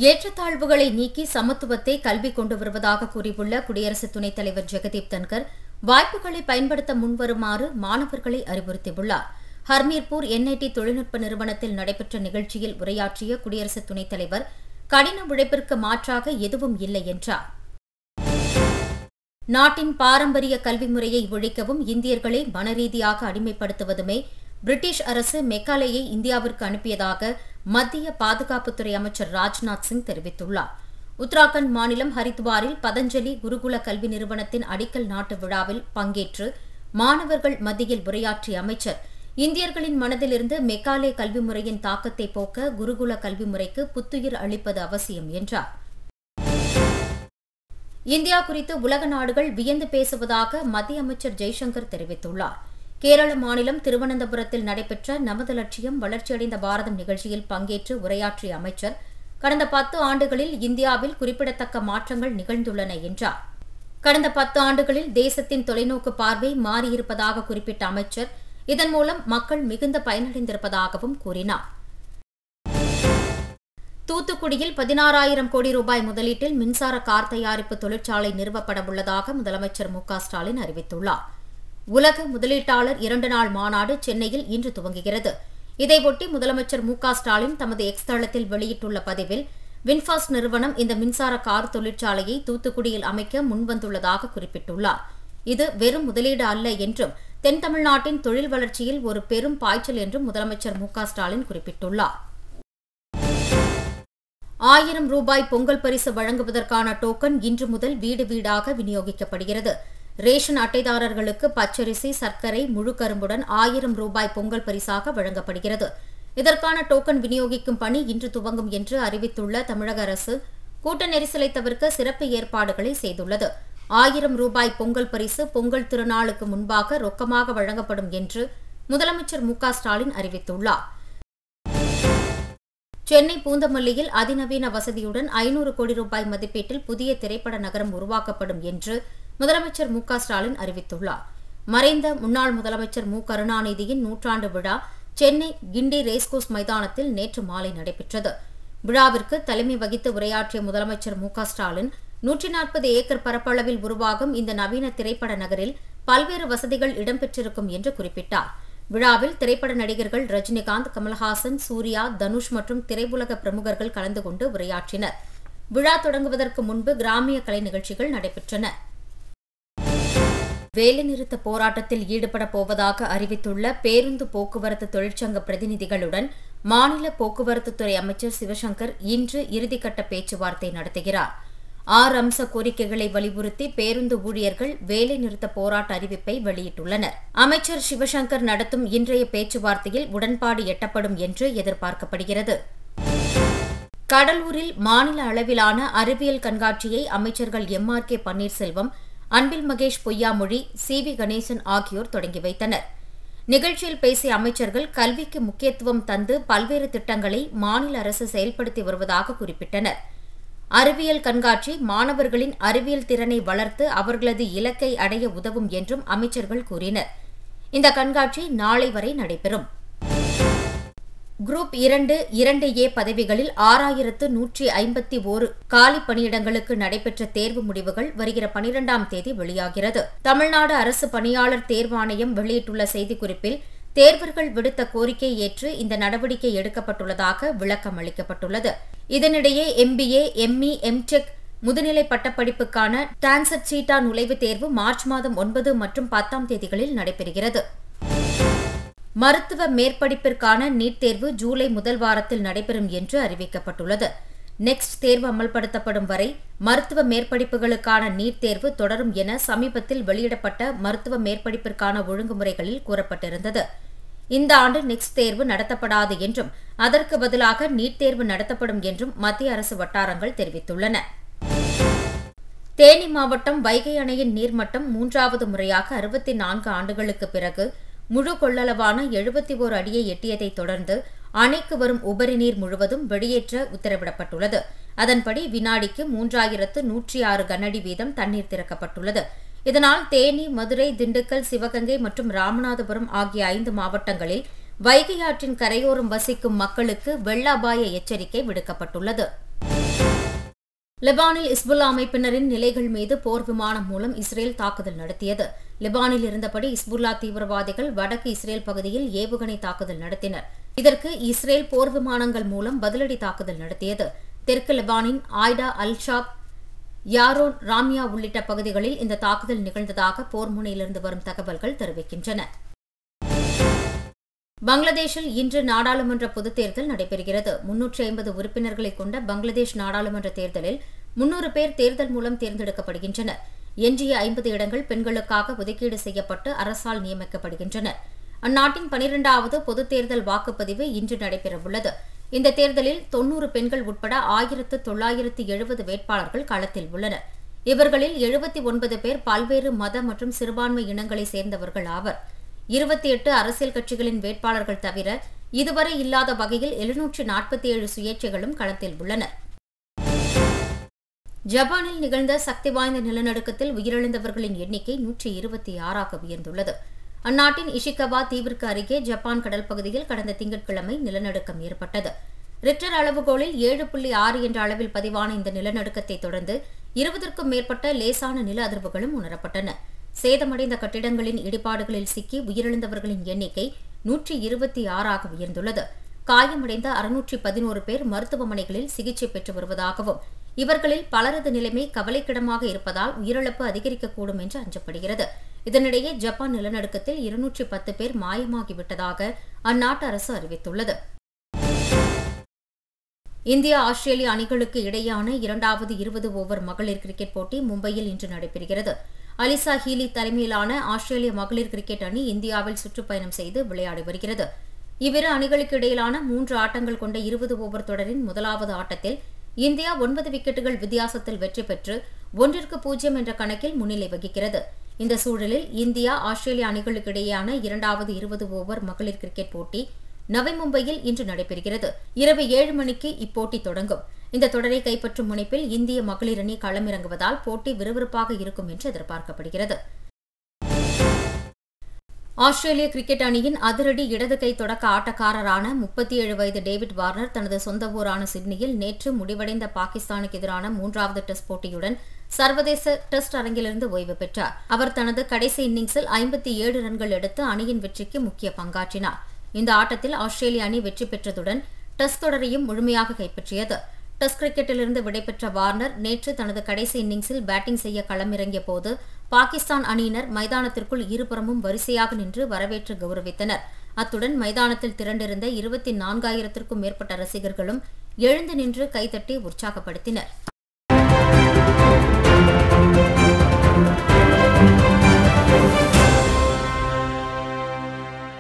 ஏற்றத்தாழ்வுகளை நீக்கி சமத்துவத்தை கல்வி கொண்டு வருவதாக கூறியுள்ள குடியரசு துணைத் தலைவர் ஜெகதீப் தன்கர் வாய்ப்புகளை பயன்படுத்த முன்வருமாறு மாணவர்களை அறிவுறுத்தியுள்ளார் ஹர்மீர்பூர் என்ஐடி தொழில்நுட்ப நிறுவனத்தில் நடைபெற்ற நிகழ்ச்சியில் உரையாற்றிய குடியரசு துணைத் தலைவர் கடின உழைப்பிற்கு மாற்றாக எதுவும் இல்லை என்றார் நாட்டின் பாரம்பரிய கல்வி முறையை ஒழிக்கவும் இந்தியர்களை மனரீதியாக அடிமைப்படுத்துவதுமே பிரிட்டிஷ் அரசு மெக்காலேயை இந்தியாவிற்கு அனுப்பியதாக மத்திய பாதுகாப்புத்துறை அமைச்சர் ராஜ்நாத் சிங் தெரிவித்துள்ளார் உத்தராகண்ட் மாநிலம் ஹரித்வாரில் பதஞ்சலி குருகுல கல்வி நிறுவனத்தின் அடிக்கல் நாட்டு விழாவில் பங்கேற்று மாணவர்கள் மத்தியில் உரையாற்றிய அமைச்சர் இந்தியர்களின் மனதிலிருந்து மெக்காலே கல்வி முறையின் தாக்கத்தை போக்க குருகுல கல்வி முறைக்கு புத்துயிர் அளிப்பது அவசியம் என்றார் இந்தியா குறித்து உலக நாடுகள் வியந்து பேசுவதாக மத்திய அமைச்சர் ஜெய்சங்கர் தெரிவித்துள்ளார் கேரள மாநிலம் திருவனந்தபுரத்தில் நடைபெற்ற நமது லட்சியம் வளர்ச்சியடைந்த பாரதம் நிகழ்ச்சியில் பங்கேற்று உரையாற்றிய அமைச்சர் கடந்த பத்து ஆண்டுகளில் இந்தியாவில் குறிப்பிடத்தக்க மாற்றங்கள் நிகழ்ந்துள்ளன என்றார் கடந்த பத்து ஆண்டுகளில் தேசத்தின் தொலைநோக்கு பார்வை மாறியிருப்பதாக குறிப்பிட்ட அமைச்சர் இதன் மூலம் மக்கள் மிகுந்த பயனடைந்திருப்பதாகவும் கூறினார் தூத்துக்குடியில் பதினாறாயிரம் கோடி ரூபாய் முதலீட்டில் மின்சார கார் தயாரிப்பு தொழிற்சாலை நிறுவப்பட உள்ளதாக முதலமைச்சர் மு க ஸ்டாலின் அறிவித்துள்ளார் உலக முதலீட்டாளர் இரண்டு நாள் மாநாடு சென்னையில் இன்று துவங்குகிறது இதையொட்டி முதலமைச்சர் மு க ஸ்டாலின் தமது எக்ஸ் தளத்தில் வெளியிட்டுள்ள பதிவில் வின்ஃபாஸ்ட் நிறுவனம் இந்த மின்சார கார் தொழிற்சாலையை தூத்துக்குடியில் அமைக்க முன்வந்துள்ளதாக குறிப்பிட்டுள்ளார் இது வெறும் முதலீடு அல்ல என்றும் தென் தமிழ்நாட்டின் தொழில் வளர்ச்சியில் ஒரு பெரும் பாய்ச்சல் என்றும் முதலமைச்சர் மு க ஸ்டாலின் குறிப்பிட்டுள்ளார் ஆயிரம் ரூபாய் பொங்கல் பரிசு வழங்குவதற்கான டோக்கன் இன்று முதல் வீடு வீடாக விநியோகிக்கப்படுகிறது ரேஷன் அட்டைதாரர்களுக்கு பச்சரிசி சர்க்கரை முழு கரும்புடன் ஆயிரம் ரூபாய் பொங்கல் பரிசாக வழங்கப்படுகிறது இதற்கான டோக்கன் விநியோகிக்கும் பணி இன்று துவங்கும் என்று அறிவித்துள்ள தமிழக அரசு கூட்ட நெரிசலை தவிர்க்க சிறப்பு ஏற்பாடுகளை செய்துள்ளது ஆயிரம் ரூபாய் பொங்கல் பரிசு பொங்கல் திருநாளுக்கு முன்பாக ரொக்கமாக வழங்கப்படும் என்று முதலமைச்சர் மு ஸ்டாலின் அறிவித்துள்ளார் சென்னை பூந்தமல்லியில் அதிநவீன வசதியுடன் ஐநூறு கோடி ரூபாய் மதிப்பீட்டில் புதிய திரைப்பட நகரம் உருவாக்கப்படும் என்று முதலமைச்சர் மு ஸ்டாலின் அறிவித்துள்ளார் மறைந்த முன்னாள் முதலமைச்சர் மு கருணாநிதியின் நூற்றாண்டு விழா சென்னை கிண்டி ரேஸ்கோர்ஸ் மைதானத்தில் நேற்று மாலை நடைபெற்றது விழாவிற்கு தலைமை வகித்து உரையாற்றிய முதலமைச்சர் மு ஸ்டாலின் நூற்றி நாற்பது ஏக்கர் பரப்பளவில் உருவாகும் இந்த நவீன திரைப்பட நகரில் பல்வேறு வசதிகள் இடம்பெற்றிருக்கும் என்று குறிப்பிட்டார் விழாவில் திரைப்பட நடிகர்கள் ரஜினிகாந்த் கமல்ஹாசன் சூர்யா தனுஷ் மற்றும் திரையுலக பிரமுகர்கள் கலந்து கொண்டு உரையாற்றினர் விழா தொடங்குவதற்கு முன்பு கிராமிய கலை நிகழ்ச்சிகள் நடைபெற்றன வேலைநிறுத்த போராட்டத்தில் ஈடுபட போவதாக அறிவித்துள்ள பேருந்து போக்குவரத்து தொழிற்சங்க பிரதிநிதிகளுடன் மாநில போக்குவரத்துத்துறை அமைச்சர் சிவசங்கர் இன்று இறுதிக்கட்ட பேச்சுவார்த்தை நடத்துகிறார் ஆறு அம்ச கோரிக்கைகளை வலியுறுத்தி பேருந்து ஊழியர்கள் வேலைநிறுத்த போராட்ட அறிவிப்பை வெளியிட்டுள்ளனர் அமைச்சர் சிவசங்கர் நடத்தும் இன்றைய பேச்சுவார்த்தையில் உடன்பாடு எட்டப்படும் என்று எதிர்பார்க்கப்படுகிறது கடலூரில் மாநில அளவிலான அறிவியல் கண்காட்சியை அமைச்சர்கள் M R K Panneerselvam Anbil Mahesh Poyyamozhi C V Ganesan ஆகியோர் தொடங்கி வைத்தனர் நிகழ்ச்சியில் பேசிய அமைச்சர்கள் கல்விக்கு முக்கியத்துவம் தந்து பல்வேறு திட்டங்களை மாநில அரசு செயல்படுத்தி வருவதாக குறிப்பிட்டனர் அறிவியல் கண்காட்சி மாணவர்களின் அறிவியல் திறனை வளர்த்து அவர்களது இலக்கை அடைய உதவும் என்றும் அமைச்சர்கள் கூறினர் இந்த கண்காட்சி நாளை வரை நடைபெறும் குரூப் இரண்டு இரண்டு ஏ பதவிகளில் ஆறாயிரத்து நூற்றி ஐம்பத்தி ஓரு காலி பணியிடங்களுக்கு நடைபெற்ற தேர்வு முடிவுகள் வருகிற பனிரெண்டாம் தேதி வெளியாகிறது தமிழ்நாடு அரசு பணியாளர் தேர்வாணையம் வெளியிட்டுள்ள செய்திக்குறிப்பில் தேர்வர்கள் விடுத்த கோரிக்கை ஏற்று இந்த நடவடிக்கை எடுக்கப்பட்டுள்ளதாக விளக்கம் அளிக்கப்பட்டுள்ளது இதனிடையே எம்பிஏ எம்இ எம்டெக் முதுநிலை பட்டப்படிப்புக்கான டான்செட் சீட்டா நுழைவுத் தேர்வு மார்ச் மாதம் ஒன்பது மற்றும் பத்தாம் தேதிகளில் நடைபெறுகிறது மருத்துவ மேற்படிப்பிற்கான நீட் தேர்வு ஜூலை முதல் வாரத்தில் நடைபெறும் என்று அறிவிக்கப்பட்டுள்ளது நெக்ஸ்ட் தேர்வு அமல்படுத்தப்படும் வரை மருத்துவ மேற்படிப்புகளுக்கான நீட் தேர்வு தொடரும் என சமீபத்தில் வெளியிடப்பட்ட மருத்துவ மேற்படிப்பிற்கான ஒழுங்குமுறைகளில் கூறப்பட்டிருந்தது இந்த ஆண்டு நெக்ஸ்ட் தேர்வு நடத்தப்படாது என்றும் அதற்கு பதிலாக நீட் தேர்வு நடத்தப்படும் என்றும் மத்திய அரசு வட்டாரங்கள் தெரிவித்துள்ளன தேனி மாவட்டம் வைகை அணையின் நீர்மட்டம் மூன்றாவது முறையாக அறுபத்தி நான்கு ஆண்டுகளுக்கு பிறகு முழு கொள்ளளவான எழுபத்தி ஓர் அடியை எட்டியதை தொடர்ந்து அணைக்கு வரும் உபரி நீர் முழுவதும் வெளியேற்ற உத்தரவிடப்பட்டுள்ளது அதன்படி வினாடிக்கு மூன்றாயிரத்து நூற்றி ஆறு கனஅடி வீதம் தண்ணீர் திறக்கப்பட்டுள்ளது இதனால் தேனி மதுரை திண்டுக்கல் சிவகங்கை மற்றும் ராமநாதபுரம் ஆகிய ஐந்து மாவட்டங்களில் வைகை ஆற்றின் கரையோரம் வசிக்கும் மக்களுக்கு வெள்ள அபாய எச்சரிக்கை விடுக்கப்பட்டுள்ளது லெபானில் இஸ்புல்லா அமைப்பினரின் நிலைகள் மீது போர் விமானம் மூலம் இஸ்ரேல் தாக்குதல் நடத்தியது லெபானில் இருந்தபடி இஸ்புல்லா தீவிரவாதிகள் வடக்கு இஸ்ரேல் பகுதியில் ஏவுகணை தாக்குதல் நடத்தினர் இதற்கு இஸ்ரேல் போர் விமானங்கள் மூலம் பதிலடி தாக்குதல் நடத்தியது தெற்கு லெபானின் ஆய்டா அல்ஷாப் யாரோன் ராமியா உள்ளிட்ட பகுதிகளில் இந்த தாக்குதல் நிகழ்ந்ததாக போர் முனையிலிருந்து வரும் தகவல்கள் தெரிவிக்கின்றன பங்களாதேஷில் இன்று நாடாளுமன்ற பொதுத் தேர்தல் நடைபெறுகிறது முன்னூற்றி ஐம்பது உறுப்பினர்களை கொண்ட பங்களாதேஷ் நாடாளுமன்ற தேர்தலில் முன்னூறு பேர் தேர்தல் மூலம் தேர்ந்தெடுக்கப்படுகின்றனர் எஞ்சிய ஐம்பது இடங்கள் பெண்களுக்காக ஒதுக்கீடு செய்யப்பட்டு அரசால் நியமிக்கப்படுகின்றனர் அந்நாட்டின் பனிரெண்டாவது பொதுத் தேர்தல் வாக்குப்பதிவு இன்று நடைபெறவுள்ளது இந்த தேர்தலில் தொன்னூறு பெண்கள் உட்பட ஆயிரத்து தொள்ளாயிரத்து எழுபது வேட்பாளர்கள் களத்தில் உள்ளனர் இவர்களில் எழுபத்தி ஒன்பது பேர் பல்வேறு மத மற்றும் சிறுபான்மை இனங்களை சேர்ந்தவர்கள் ஆவர் இருபத்தி எட்டு அரசியல் கட்சிகளின் வேட்பாளர்கள் தவிர இதுவரை இல்லாத வகையில் எழுநூற்று நாற்பத்தி ஏழு சுயேட்சைகளும் களத்தில் உள்ளன ஜப்பானில் நிகழ்ந்த சக்தி வாய்ந்த நிலநடுக்கத்தில் உயிரிழந்தவர்களின் எண்ணிக்கை நூற்றி இருபத்தி ஆறாக உயர்ந்துள்ளது அந்நாட்டின் இஷிகவா தீவிற்கு அருகே ஜப்பான் கடல் பகுதியில் கடந்த திங்கட்கிழமை நிலநடுக்கம் ஏற்பட்டது ரிக்டர் அளவுகோலில் ஏழு புள்ளி ஆறு என்ற அளவில் பதிவான இந்த நிலநடுக்கத்தை தொடர்ந்து இருபதற்கும் மேற்பட்ட லேசான நில அதிர்வுகளும் உணரப்பட்டன சேதமடைந்த கட்டிடங்களின் இடிபாடுகளில் சிக்கி உயிரிழந்தவர்களின் எண்ணிக்கை நூற்றி இருபத்தி ஆறாக உயர்ந்துள்ளது காயமடைந்த அறுநூற்றி பதினோரு பேர் மருத்துவமனைகளில் சிகிச்சை பெற்று வருவதாகவும் இவர்களில் பலரது நிலைமை கவலைக்கிடமாக இருப்பதால் உயிரிழப்பு அதிகரிக்கக்கூடும் என்று அஞ்சப்படுகிறது இதனிடையே ஜப்பான் நிலநடுக்கத்தில் இருநூற்றி பத்து பேர் மாயமாகிவிட்டதாக அந்நாட்டு அரசு அறிவித்துள்ளது இந்தியா ஆஸ்திரேலிய அணிகளுக்கு இடையேயான இரண்டாவது இருபது ஓவர் மகளிர் கிரிக்கெட் போட்டி மும்பையில் இன்று நடைபெறுகிறது அலிசா ஹீலி தலைமையிலான ஆஸ்திரேலிய மகளிர் கிரிக்கெட் அணி இந்தியாவில் சுற்றுப்பயணம் செய்து விளையாடி வருகிறது இவ்விரு அணிகளுக்கு இடையிலான மூன்று ஆட்டங்கள் கொண்ட இருபது ஓவர் தொடரின் முதலாவது ஆட்டத்தில் இந்தியா ஒன்பது விக்கெட்டுகள் வித்தியாசத்தில் வெற்றி பெற்று ஒன்றிற்கு பூஜ்ஜியம் என்ற கணக்கில் முன்னிலை வகிக்கிறது இந்த சூழலில் இந்தியா ஆஸ்திரேலிய அணிகளுக்கு இடையேயான இரண்டாவது இருபது ஓவர் மகளிர் கிரிக்கெட் போட்டி நவி மும்பையில் இன்று நடைபெறுகிறது இரவு ஏழு மணிக்கு இப்போட்டி தொடங்கும் இந்த தொடரை கைப்பற்றும் முனைப்பில் இந்திய மகளிர் அணி களமிறங்குவதால் போட்டி விறுவிறுப்பாக இருக்கும் என்று எதிர்பார்க்கப்படுகிறது ஆஸ்திரேலிய கிரிக்கெட் அணியின் அதிரடி இடது கை தொடக்க ஆட்டக்காரரான முப்பத்தி ஏழு வயது டேவிட் வார்னர் தனது சொந்த ஊரான சிட்னியில் நேற்று முடிவடைந்த பாகிஸ்தானுக்கு எதிரான மூன்றாவது டெஸ்ட் போட்டியுடன் சர்வதேச டெஸ்ட் அரங்கிலிருந்து ஓய்வு பெற்றார் அவர் தனது கடைசி இன்னிங்ஸில் ஐம்பத்தி ஏழு ரன்கள் எடுத்து அணியின் வெற்றிக்கு முக்கிய பங்காற்றினார் இந்த ஆட்டத்தில் ஆஸ்திரேலிய அணி வெற்றி பெற்றதுடன் டெஸ்ட் தொடரையும் முழுமையாக கைப்பற்றியது டெஸ்ட் கிரிக்கெட்டிலிருந்து விடைபெற்ற வார்னர் நேற்று தனது கடைசி இன்னிங்ஸில் பேட்டிங் செய்ய களமிறங்கிய போது பாகிஸ்தான் அணியினர் மைதானத்திற்குள் இருபுறமும் வரிசையாக நின்று வரவேற்று கௌரவித்தனர் அத்துடன் மைதானத்தில் திரண்டிருந்த இருபத்தி நான்காயிரத்திற்கும் மேற்பட்ட ரசிகர்களும் எழுந்து நின்று கைதட்டி உற்சாகப்படுத்தினர்